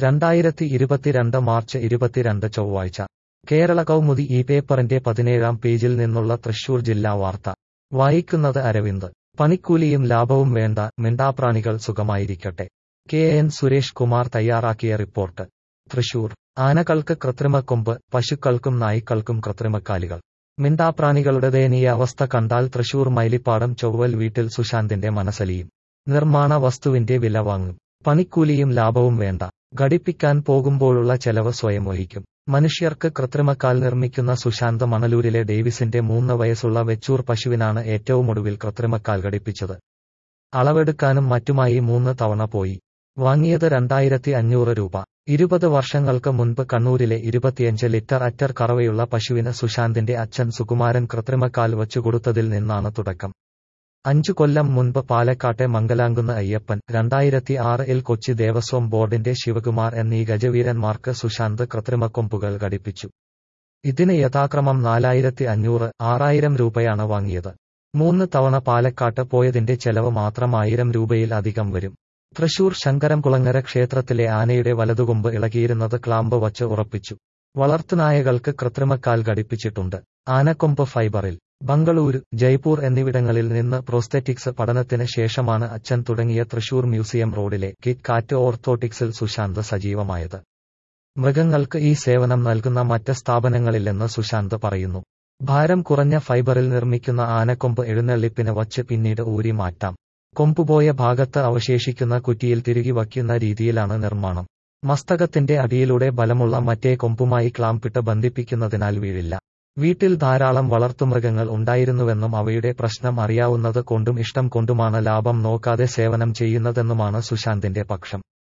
രണ്ടായിരത്തി ഇരുപത്തിരണ്ട് മാർച്ച് ഇരുപത്തിരണ്ട് ചൊവ്വാഴ്ച കേരള കൗമുദി ഈ പേപ്പറിന്റെ പതിനേഴാം പേജിൽ നിന്നുള്ള തൃശൂർ ജില്ലാ വാർത്ത വായിക്കുന്നത് അരവിന്ദ് പണിക്കൂലിയും ലാഭവും വേണ്ട മിണ്ടാപ്രാണികൾ സുഖമായിരിക്കട്ടെ കെ എൻ സുരേഷ് കുമാർ തയ്യാറാക്കിയ റിപ്പോർട്ട് തൃശൂർ ആനകൾക്ക് കൃത്രിമക്കൊമ്പ് പശുക്കൾക്കും നായ്ക്കൾക്കും കൃത്രിമക്കാലുകൾ മിണ്ടാപ്രാണികളുടെ ദയനീയ അവസ്ഥ കണ്ടാൽ തൃശൂർ മൈലിപ്പാടം ചൊവ്വൽ വീട്ടിൽ സുശാന്തിന്റെ മനസ്സലിയും നിർമ്മാണ വസ്തുവിന്റെ വില വാങ്ങും പണിക്കൂലിയും ലാഭവും വേണ്ട ഘടിപ്പിക്കാൻ പോകുമ്പോഴുള്ള ചെലവ് സ്വയം വഹിക്കും മനുഷ്യർക്ക് കൃത്രിമക്കാൽ നിർമ്മിക്കുന്ന സുശാന്ത് മണലൂരിലെ ഡേവിസിന്റെ മൂന്ന് വയസ്സുള്ള വെച്ചൂർ പശുവിനാണ് ഏറ്റവും ഒടുവിൽ കൃത്രിമക്കാൽ ഘടിപ്പിച്ചത് അളവെടുക്കാനും മറ്റുമായി മൂന്ന് തവണ പോയി വാങ്ങിയത് രണ്ടായിരത്തി അഞ്ഞൂറ് രൂപ ഇരുപത് വർഷങ്ങൾക്ക് മുൻപ് കണ്ണൂരിലെ ഇരുപത്തിയഞ്ച് ലിറ്റർ അറ്റർ കറവയുള്ള പശുവിന് സുശാന്തിന്റെ അച്ഛൻ സുകുമാരൻ കൃത്രിമക്കാൽ വച്ചുകൊടുത്തതിൽ നിന്നാണ് തുടക്കം അഞ്ചു കൊല്ലം മുൻപ് പാലക്കാട്ടെ മംഗലാംകുന്ന് അയ്യപ്പൻ രണ്ടായിരത്തി ആറിൽ കൊച്ചി ദേവസ്വം ബോർഡിന്റെ ശിവകുമാർ എന്നീ ഗജവീരന്മാർക്ക് സുശാന്ത് കൃത്രിമക്കൊമ്പുകൾ ഘടിപ്പിച്ചു ഇതിന് യഥാക്രമം നാലായിരത്തി അഞ്ഞൂറ് ആറായിരം രൂപയാണ് വാങ്ങിയത് മൂന്ന് തവണ പാലക്കാട്ട് പോയതിന്റെ ചെലവ് മാത്രം ആയിരം രൂപയിൽ അധികം വരും തൃശൂർ ശങ്കരംകുളങ്ങര ക്ഷേത്രത്തിലെ ആനയുടെ വലതുകൊമ്പ് ഇളകിയിരുന്നത് ക്ലാമ്പ് വച്ച് ഉറപ്പിച്ചു വളർത്തുനായകൾക്ക് കൃത്രിമക്കാൽ ഘടിപ്പിച്ചിട്ടുണ്ട് ആനക്കൊമ്പ് ഫൈബറിൽ ബംഗളൂരു ജയ്പൂർ എന്നിവിടങ്ങളിൽ നിന്ന് പ്രോസ്തെറ്റിക്സ് പഠനത്തിന് ശേഷമാണ് അച്ഛൻ തുടങ്ങിയ തൃശൂർ മ്യൂസിയം റോഡിലെ കിറ്റ് കാറ്റ് ഓർത്തോട്ടിക്സിൽ സുശാന്ത് സജീവമായത് മൃഗങ്ങൾക്ക് ഈ സേവനം നൽകുന്ന മറ്റ് സ്ഥാപനങ്ങളില്ലെന്ന് സുശാന്ത് പറയുന്നു ഭാരം കുറഞ്ഞ ഫൈബറിൽ നിർമ്മിക്കുന്ന ആനക്കൊമ്പ് എഴുന്നള്ളിപ്പിന് വച്ച് പിന്നീട് ഊരി മാറ്റാം കൊമ്പുപോയ ഭാഗത്ത് അവശേഷിക്കുന്ന കുറ്റിയിൽ തിരികെ വയ്ക്കുന്ന രീതിയിലാണ് നിർമ്മാണം മസ്തകത്തിന്റെ അടിയിലൂടെ ബലമുള്ള മറ്റേ കൊമ്പുമായി ക്ലാമ്പിട്ട് ബന്ധിപ്പിക്കുന്നതിനാൽ വീഴില്ല വീട്ടിൽ ധാരാളം വളർത്തുമൃഗങ്ങൾ ഉണ്ടായിരുന്നുവെന്നും അവയുടെ പ്രശ്നം അറിയാവുന്നത് കൊണ്ടും ഇഷ്ടം കൊണ്ടുമാണ് ലാഭം നോക്കാതെ സേവനം ചെയ്യുന്നതെന്നുമാണ് സുശാന്തിന്റെ പക്ഷം